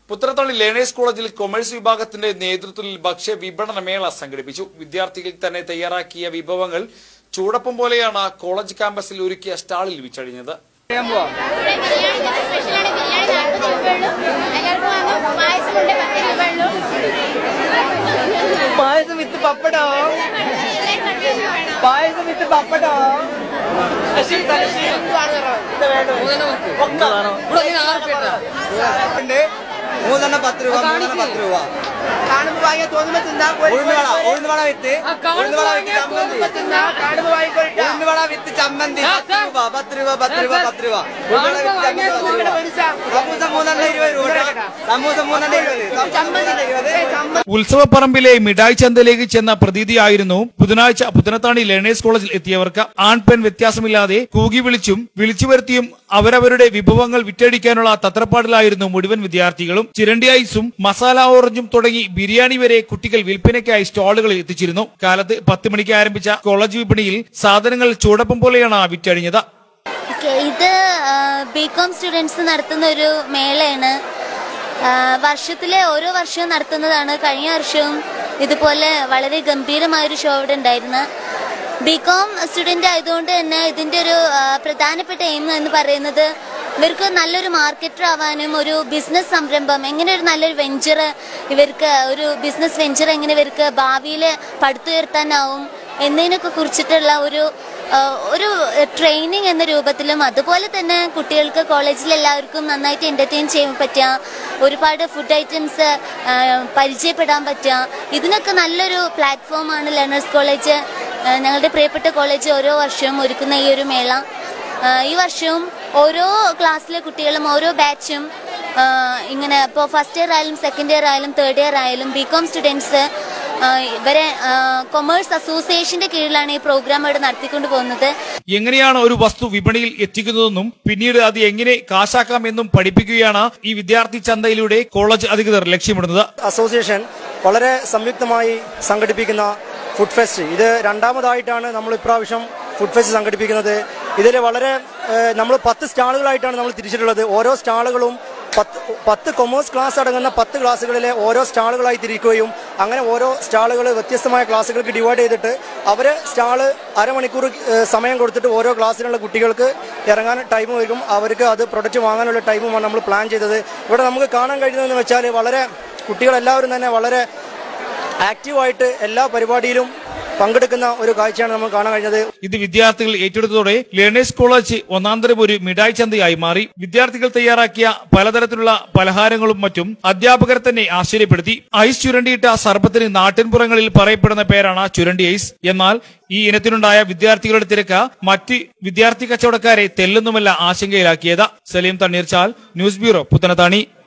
പുത്രത്തള്ളി learners കോളേജിൽ commerce വിഭാഗത്തിന്റെ നേതൃത്വത്തിൽ ഭക്ഷ്യ വിപണന മേള സംഘടിപ്പിച്ചു വിദ്യാർത്ഥികൾ തന്നെ തയ്യാറാക്കിയ വിഭവങ്ങൾ ചൂടപ്പം പോലെയാണ് കോളേജ് ക്യാമ്പസിൽ ഒരുക്കിയ സ്റ്റാളിൽ വിറ്റഴിഞ്ഞത് ഇവിടെ ബിരിയാണി സ്പെഷ്യലാണ് ബിരിയാണി നാൽപ്പത് രൂപയുള്ളൂ എല്ലാവർക്കും വാങ്ങാം പായസമുണ്ട് പത്ത് രൂപയുള്ളൂ പായസം വിത്ത് പപ്പടോ പായസം വിത്ത് പപ്പടോ മൂന്നെണ്ണം പത്ത് രൂപ മൂന്നെണ്ണം പത്ത് രൂപ കാണുമ്പോ വാങ്ങിയാൽ തോന്നുമ്പോ തിന്നാ ഉഴുന്നുവട ഉഴുന്നുവട വിത്ത് ഉഴുന്നുവട വിത്ത് ചമ്മന്തി തിന്നാ കാണുമ്പോ വാങ്ങിക്കോളിട്ടാ ഉഴുന്നുവട വിത്ത് ചമ്മന്തി പത്ത് രൂപ പത്ത് രൂപ പത്ത് രൂപ പത്ത് രൂപ ഉഴുന്നുവട വിത്ത് ചമ്മന്തി പത്ത് രൂപ സമൂസ മൂന്നെണ്ണം ഇരുപത് രൂപ സമൂസ മൂന്നെണ്ണം ഇരുപത് ചമ്മന്തി ഇരുപത് ഉത്സവപ്പറമ്പിലെ മിഠായി ചന്തയിലേക്ക് ചെന്ന പ്രതീതിയായിരുന്നു ബുധനാഴ്ച പുത്തനത്താണി ലേണേഴ്സ് കോളേജിൽ എത്തിയവർക്ക് ആൺ പെൺ വ്യത്യാസമില്ലാതെ കൂകി വിളിച്ചും വിളിച്ചു വരുത്തിയും അവരവരുടെ വിഭവങ്ങൾ വിറ്റഴിക്കാനുള്ള തത്രപ്പാടിലായിരുന്നു മുഴുവൻ വിദ്യാർത്ഥികളും ചിരണ്ടി ഐസും മസാല ഓറഞ്ചും തുടങ്ങി ബിരിയാണി വരെ കുട്ടികൾ വിൽപ്പനയ്ക്കായി സ്റ്റാളുകളിൽ എത്തിച്ചിരുന്നു കാലത്ത് പത്ത് മണിക്ക് ആരംഭിച്ച കോളേജ് വിപണിയിൽ സാധനങ്ങൾ ചൂടപ്പം പോലെയാണ് വിറ്റഴിഞ്ഞത് ഓക്കെ ഇത് ബികോം സ്റ്റുഡൻസ് നടത്തുന്ന ഒരു മേളയാണ് ആ, വർഷത്തിലെ ഓരോ വർഷവും നടത്തുന്നതാണ് കഴിഞ്ഞ വർഷവും ഇതുപോലെ വളരെ ഗംഭീരമായൊരു ഷോ ഇവിടെ ഉണ്ടായിരുന്നു ബികോം സ്റ്റുഡൻ്റ് ആയതുകൊണ്ട് തന്നെ ഇതിൻ്റെ ഒരു ആ, പ്രധാനപ്പെട്ട എയിം എന്ന് പറയുന്നത് ഇവർക്ക് നല്ലൊരു മാർക്കറ്റർ ആവാനും ഒരു ബിസിനസ് സംരംഭം എങ്ങനെ ഒരു നല്ലൊരു വെഞ്ചർ ഇവർക്ക് ഒരു ബിസിനസ് വെഞ്ചർ എങ്ങനെ ഇവർക്ക് ഭാവിയിൽ പടുത്തുയർത്താനാവും എന്നതിനൊക്കെ കുറിച്ചിട്ടുള്ള ഒരു ആ, ഒരു ട്രെയിനിങ് എന്ന രൂപത്തിലും അതുപോലെ തന്നെ കുട്ടികൾക്ക് കോളേജിൽ എല്ലാവർക്കും നന്നായിട്ട് എന്റർടൈൻ ചെയ്യാൻ പറ്റുക ഒരുപാട് ഫുഡ് ഐറ്റംസ് പരിചയപ്പെടാൻ പറ്റുക ഇതിനൊക്കെ നല്ലൊരു പ്ലാറ്റ്ഫോമാണ് ലേണേഴ്സ് കോളേജ് ആ, ഞങ്ങളുടെ പ്രിയപ്പെട്ട കോളേജ് ഓരോ വർഷവും ഒരുക്കുന്ന ഈ ഒരു മേള ആ, ഈ വർഷവും ഓരോ ക്ലാസ്സിലെ കുട്ടികളും ഓരോ ബാച്ചും ആ, ഇങ്ങനെ ഇപ്പോൾ ഫസ്റ്റ് ഇയർ ആയാലും സെക്കൻഡ് ഇയർ ആയാലും തേർഡ് ഇയർ ആയാലും ബി കോം സ്റ്റുഡൻസ് ഇവരെ കൊമേഴ്സ് അസോസിയേഷന്റെ കീഴിലാണ് ഈ പ്രോഗ്രാം ഇവിടെ നടത്തിക്കൊണ്ട് പോകുന്നത് എങ്ങനെയാണ് ഒരു വസ്തു വിപണിയിൽ എത്തിക്കുന്നതെന്നും പിന്നീട് അത് എങ്ങനെ കാശാക്കാമെന്നും പഠിപ്പിക്കുകയാണ് ഈ വിദ്യാർത്ഥി ചന്തയിലൂടെ കോളേജ് അധികൃതർ ലക്ഷ്യമിടുന്നത് അസോസിയേഷൻ വളരെ സംയുക്തമായി സംഘടിപ്പിക്കുന്ന ഫുഡ് ഫെസ്റ്റ് ഇത് രണ്ടാമതായിട്ടാണ് നമ്മൾ ഇപ്രാവശ്യം ഫുഡ് ഫെസ്റ്റ് സംഘടിപ്പിക്കുന്നത് ഇതിൽ വളരെ നമ്മൾ പത്ത് സ്റ്റാളുകളായിട്ടാണ് നമ്മൾ തിരിച്ചിട്ടുള്ളത് ഓരോ സ്റ്റാളുകളും പത്ത് പത്ത് കൊമേഴ്സ് ക്ലാസ് അടങ്ങുന്ന പത്ത് ക്ലാസ്സുകളിലെ ഓരോ സ്റ്റാളുകളായി തിരിക്കുകയും അങ്ങനെ ഓരോ സ്റ്റാളുകൾ വ്യത്യസ്തമായ ക്ലാസ്സുകൾക്ക് ഡിവൈഡ് ചെയ്തിട്ട് അവർ സ്റ്റാള് അരമണിക്കൂർ ഏഹ്, സമയം കൊടുത്തിട്ട് ഓരോ ക്ലാസ്സിലുള്ള കുട്ടികൾക്ക് ഇറങ്ങാൻ ടൈം വരും അവർക്ക് അത് പ്രൊഡക്റ്റ് വാങ്ങാനുള്ള ടൈമുമാണ് നമ്മൾ പ്ലാൻ ചെയ്തത് ഇവിടെ നമുക്ക് കാണാൻ കഴിയുന്നതെന്ന് വെച്ചാൽ വളരെ കുട്ടികളെല്ലാവരും തന്നെ വളരെ ആക്റ്റീവായിട്ട് എല്ലാ പരിപാടിയിലും പങ്കെടുക്കുന്ന ഒരു കാഴ്ചയാണ് നമ്മൾ കാണാൻ കഴിഞ്ഞത് ഇത് വിദ്യാർത്ഥികൾ ഏറ്റെടുത്തതോടെ ലേണേഴ്സ് കോളേജ് ഒന്നാന്തരം ഒരു മിഠായി ചന്തയായി മാറി വിദ്യാർത്ഥികൾ തയ്യാറാക്കിയ പലതരത്തിലുള്ള പലഹാരങ്ങളും മറ്റും അധ്യാപകർ തന്നെ ആശ്ചര്യപ്പെടുത്തി ഐസ് ചുരണ്ടിയിട്ട സർബത്തിന് നാട്ടിൻപുറങ്ങളിൽ പറയപ്പെടുന്ന പേരാണ് ചുരണ്ടി ഐസ് എന്നാൽ ഈ ഇനത്തിനുണ്ടായ വിദ്യാർത്ഥികളുടെ തിരക്ക് മറ്റ് വിദ്യാർത്ഥി കച്ചവടക്കാരെ തെല്ലൊന്നുമല്ല ആശങ്കയിലാക്കിയത് സലീം തണ്ണീർച്ചാൽ ന്യൂസ് ബ്യൂറോ പുത്തനത്താണി